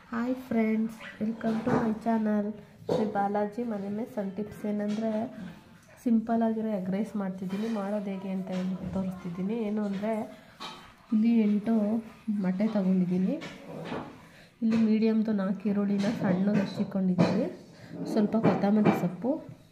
hi friends welcome to my channel Shri Balaji ಮನೆ ಮೇಲೆ ಸಣ್ಣ ಟಿಪ್ಸ್ ಏನಂದರೆ ಸಿಂಪಲಾಗಿರೋ ಎಗ್ ರೈಸ್ ಮಾಡ್ತಿದ್ದೀನಿ ಮಾಡೋದು ಹೇಗೆ ಅಂತ ಹೇಳಿ ತೋರಿಸ್ತಿದ್ದೀನಿ ಏನು ಅಂದರೆ ಇಲ್ಲಿ ಎಂಟು ಮೊಟ್ಟೆ ತೊಗೊಂಡಿದ್ದೀನಿ ಇಲ್ಲಿ ಮೀಡಿಯಮ್ದು ನಾಲ್ಕು ಈರುಳ್ಳಿನ ಸಣ್ಣಗೆ ಹಚ್ಚಿಕೊಂಡಿದ್ದೀನಿ ಸ್ವಲ್ಪ ಕೊತ್ತಂಬರಿ ಸೊಪ್ಪು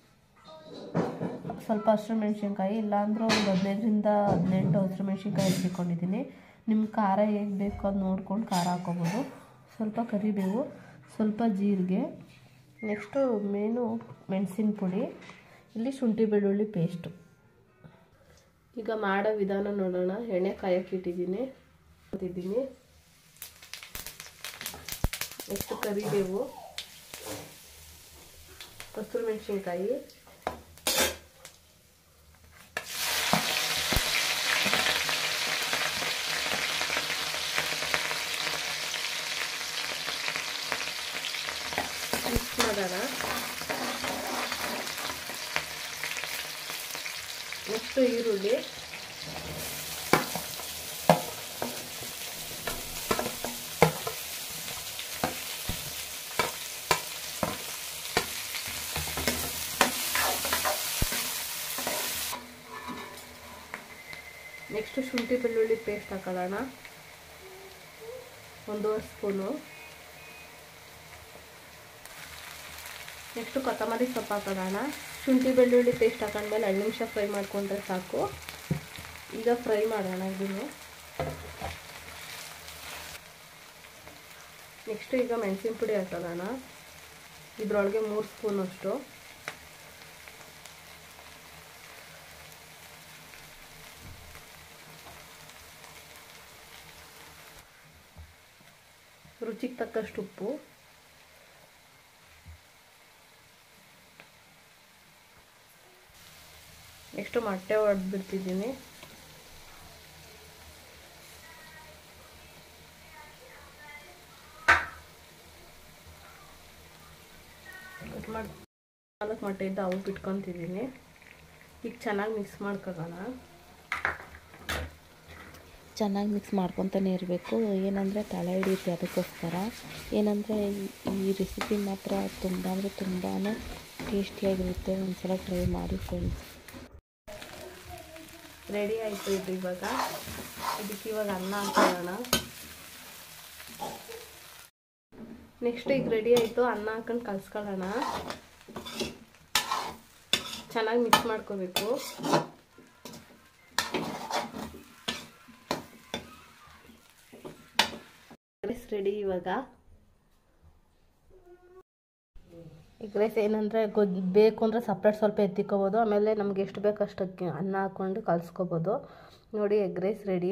ಸ್ವಲ್ಪ ಹಸಿರು ಮೆಣಸಿನ್ಕಾಯಿ ಇಲ್ಲಾಂದ್ರೆ ಒಂದು ಹದಿನೈದರಿಂದ ಹದಿನೆಂಟು ಹಸಿರು ಮೆಣಸಿನ್ಕಾಯಿ ಹಚ್ಚಿಕೊಂಡಿದ್ದೀನಿ ನಿಮ್ಮ ಖಾರ ಹೇಗೆ ಬೇಕು ಅದು ನೋಡ್ಕೊಂಡು ಖಾರ ಹಾಕ್ಕೊಬೋದು ಸ್ವಲ್ಪ ಕರಿಬೇವು ಸ್ವಲ್ಪ ಜೀರಿಗೆ ನೆಕ್ಸ್ಟು ಮೇನು ಮೆಣಸಿನ ಪುಡಿ ಇಲ್ಲಿ ಶುಂಠಿ ಬೆಳ್ಳುಳ್ಳಿ ಪೇಸ್ಟು ಈಗ ಮಾಡೋ ವಿಧಾನ ನೋಡೋಣ ಎಣ್ಣೆ ಕಾಯಕ್ಕೆ ಇಟ್ಟಿದ್ದೀನಿ ಇಟ್ಟಿದ್ದೀನಿ ನೆಕ್ಸ್ಟು ಕರಿಬೇವು ಹಸಿರು ಮೆಣಸಿನ್ಕಾಯಿ ಮಿಕ್ಸ್ ಮಾಡೋಣ ನೆಕ್ಸ್ಟು ಈರುಳ್ಳಿ ನೆಕ್ಸ್ಟು ಶುಂಠಿ ಬೆಳ್ಳುಳ್ಳಿ ಪೇಸ್ಟ್ ಹಾಕೊಳ್ಳೋಣ ಒಂದೂವರೆ ಸ್ಪೂನು ನೆಕ್ಸ್ಟು ಕೊತ್ತಂಬರಿ ಸೊಪ್ಪು ಹಾಕೋಣ ಶುಂಠಿ ಬೆಳ್ಳುಳ್ಳಿ ಪೇಸ್ಟ್ ಹಾಕೊಂಡ್ಮೇಲೆ ಎರಡು ನಿಮಿಷ ಫ್ರೈ ಮಾಡಿಕೊಂಡ್ರೆ ಸಾಕು ಈಗ ಫ್ರೈ ಮಾಡೋಣ ಇದನ್ನು ನೆಕ್ಸ್ಟು ಈಗ ಮೆಣಸಿನ ಪುಡಿ ಹಾಕೋಣ ಇದರೊಳಗೆ ಮೂರು ಸ್ಪೂನ್ ಅಷ್ಟು ರುಚಿಗೆ ತಕ್ಕಷ್ಟು ಉಪ್ಪು ನೆಕ್ಸ್ಟು ಮೊಟ್ಟೆ ಹೊಡೆದ್ಬಿಡ್ತಿದ್ದೀನಿ ಕಟ್ ಮಾಡಿ ನಾಲ್ಕು ಮೊಟ್ಟೆ ಇದ್ದು ಅವು ಬಿಟ್ಕೊತಿದ್ದೀನಿ ಈಗ ಚೆನ್ನಾಗಿ ಮಿಕ್ಸ್ ಮಾಡ್ಕೊಳ್ಳೋಣ ಚೆನ್ನಾಗಿ ಮಿಕ್ಸ್ ಮಾಡ್ಕೊತಾನೆ ಇರಬೇಕು ಏನಂದರೆ ತಲೆ ಹಿಡಿಯುತ್ತೆ ಅದಕ್ಕೋಸ್ಕರ ಏನಂದರೆ ಈ ರೆಸಿಪಿ ಮಾತ್ರ ತುಂಬ ಅಂದರೆ ತುಂಬಾ ಟೇಸ್ಟಿಯಾಗಿರುತ್ತೆ ಒಂದ್ಸಲ ಟ್ರೈ ಮಾಡಿ ಫ್ರೆಂಡ್ಸ್ ರೆಡಿ ಆಯಿತು ಇದು ಇವಾಗ ಇದಕ್ಕೆ ಇವಾಗ ಅನ್ನ ಹಾಕೊಳ್ಳೋಣ ನೆಕ್ಸ್ಟ್ ಈಗ ರೆಡಿ ಆಯಿತು ಅನ್ನ ಹಾಕೊಂಡು ಕಲ್ಸ್ಕೊಳ್ಳೋಣ ಚೆನ್ನಾಗಿ ಮಿಕ್ಸ್ ಮಾಡ್ಕೋಬೇಕು ರೈಸ್ ರೆಡಿ ಇವಾಗ ಎಗ್ ರೈಸ್ ಏನಂದರೆ ಗೊಜ್ಜು ಬೇಕು ಅಂದರೆ ಸಪ್ರೇಟ್ ಸ್ವಲ್ಪ ಎತ್ತಿಕೋಬೋದು ಆಮೇಲೆ ನಮ್ಗೆ ಎಷ್ಟು ಬೇಕು ಅಷ್ಟಕ್ಕೆ ಅನ್ನ ಹಾಕ್ಕೊಂಡು ಕಲಿಸ್ಕೋಬೋದು ನೋಡಿ ಎಗ್ ರೈಸ್ ರೆಡಿ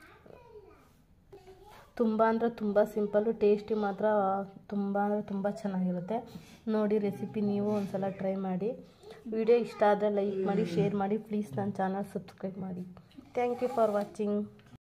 ತುಂಬ ಅಂದರೆ ತುಂಬ ಸಿಂಪಲ್ಲು ಟೇಸ್ಟಿ ಮಾತ್ರ ತುಂಬ ಅಂದರೆ ತುಂಬ ಚೆನ್ನಾಗಿರುತ್ತೆ ನೋಡಿ ರೆಸಿಪಿ ನೀವು ಒಂದ್ಸಲ ಟ್ರೈ ಮಾಡಿ ವಿಡಿಯೋ ಇಷ್ಟ ಆದರೆ ಲೈಕ್ ಮಾಡಿ ಶೇರ್ ಮಾಡಿ ಪ್ಲೀಸ್ ನನ್ನ ಚಾನಲ್ ಸಬ್ಸ್ಕ್ರೈಬ್ ಮಾಡಿ ಥ್ಯಾಂಕ್ ಯು ಫಾರ್ ವಾಚಿಂಗ್